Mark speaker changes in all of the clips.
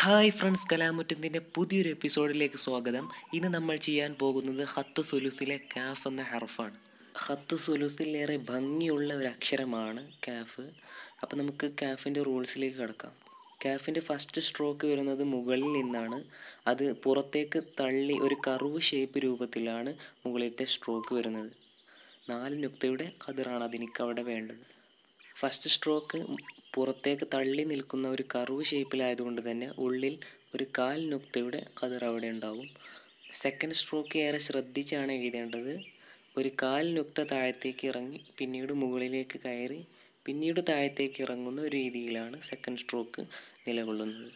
Speaker 1: hi friends കലാമുറ്റത്തിൻ്റെ പുതിയൊരു എപ്പിസോഡിലേക്ക് സ്വാഗതം ഇന്ന് നമ്മൾ ചെയ്യാൻ പോകുന്നത് ഹത്ത് സുലുസിലെ കാഫ് എന്ന ഹർഫാണ് ഹത്ത് സുലുസിലേറെ ഭംഗിയുള്ള ഒരു അക്ഷരമാണ് കാഫ് അപ്പോൾ നമുക്ക് കാഫിൻ്റെ റൂൾസിലേക്ക് കിടക്കാം കാഫിൻ്റെ ഫസ്റ്റ് സ്ട്രോക്ക് വരുന്നത് മുകളിൽ നിന്നാണ് അത് പുറത്തേക്ക് തള്ളി ഒരു കർവ് ഷേപ്പ് രൂപത്തിലാണ് മുകളിലത്തെ സ്ട്രോക്ക് വരുന്നത് നാല് നുക്തയുടെ കതിറാണ് അതെനിക്ക് അവിടെ വേണ്ടത് ഫസ്റ്റ് സ്ട്രോക്ക് പുറത്തേക്ക് തള്ളി നിൽക്കുന്ന ഒരു കർവ് ഷേപ്പിലായതുകൊണ്ട് തന്നെ ഉള്ളിൽ ഒരു കാൽ നുക്തയുടെ കതിർ അവിടെ ഉണ്ടാവും സെക്കൻഡ് സ്ട്രോക്ക് ഏറെ ശ്രദ്ധിച്ചാണ് എഴുതേണ്ടത് ഒരു കാൽ നുക്ത താഴത്തേക്ക് ഇറങ്ങി പിന്നീട് മുകളിലേക്ക് കയറി പിന്നീട് താഴത്തേക്ക് ഇറങ്ങുന്ന ഒരു രീതിയിലാണ് സെക്കൻഡ് സ്ട്രോക്ക് നിലകൊള്ളുന്നത്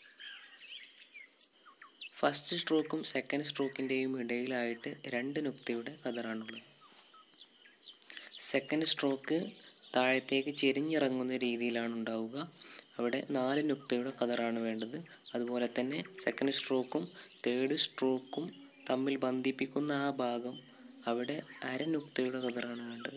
Speaker 1: ഫസ്റ്റ് സ്ട്രോക്കും സെക്കൻഡ് സ്ട്രോക്കിൻ്റെയും ഇടയിലായിട്ട് രണ്ട് നുക്തയുടെ കതിറാണുള്ളത് സെക്കൻഡ് സ്ട്രോക്ക് താഴത്തേക്ക് ചെരിഞ്ഞിറങ്ങുന്ന രീതിയിലാണ് ഉണ്ടാവുക അവിടെ നാല് നുക്തയുടെ കതറാണ് വേണ്ടത് അതുപോലെ തന്നെ സെക്കൻഡ് സ്ട്രോക്കും തേർഡ് സ്ട്രോക്കും തമ്മിൽ ബന്ധിപ്പിക്കുന്ന ആ ഭാഗം അവിടെ അര നുക്തയുടെ കതറാണ് വേണ്ടത്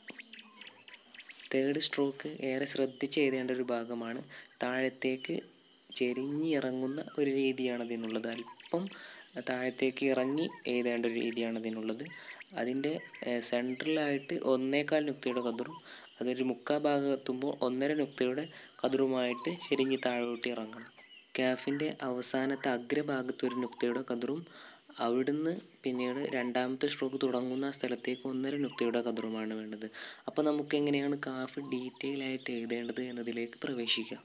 Speaker 1: തേർഡ് സ്ട്രോക്ക് ഏറെ ശ്രദ്ധിച്ച് എഴുതേണ്ട ഒരു ഭാഗമാണ് താഴത്തേക്ക് ചെരിഞ്ഞിറങ്ങുന്ന ഒരു രീതിയാണ് അതിനുള്ളത് അല്പം താഴത്തേക്ക് ഇറങ്ങി എഴുതേണ്ട ഒരു രീതിയാണ് അതിനുള്ളത് അതിൻ്റെ സെൻട്രലായിട്ട് ഒന്നേകാൽ നുക്തയുടെ കതിറും അതൊരു മുക്കാൽ ഭാഗം എത്തുമ്പോൾ ഒന്നര നുക്തയുടെ കതിറുമായിട്ട് ചെരിഞ്ഞ് താഴോട്ട് ഇറങ്ങണം കാഫിൻ്റെ അവസാനത്തെ അഗ്രഭാഗത്ത് ഒരു നുക്തയുടെ കതിറും അവിടുന്ന് പിന്നീട് രണ്ടാമത്തെ സ്ട്രോക്ക് തുടങ്ങുന്ന സ്ഥലത്തേക്ക് ഒന്നര നുക്തയുടെ കതിറുമാണ് വേണ്ടത് അപ്പോൾ നമുക്ക് എങ്ങനെയാണ് കാഫ് ഡീറ്റെയിൽ ആയിട്ട് എഴുതേണ്ടത് എന്നതിലേക്ക് പ്രവേശിക്കാം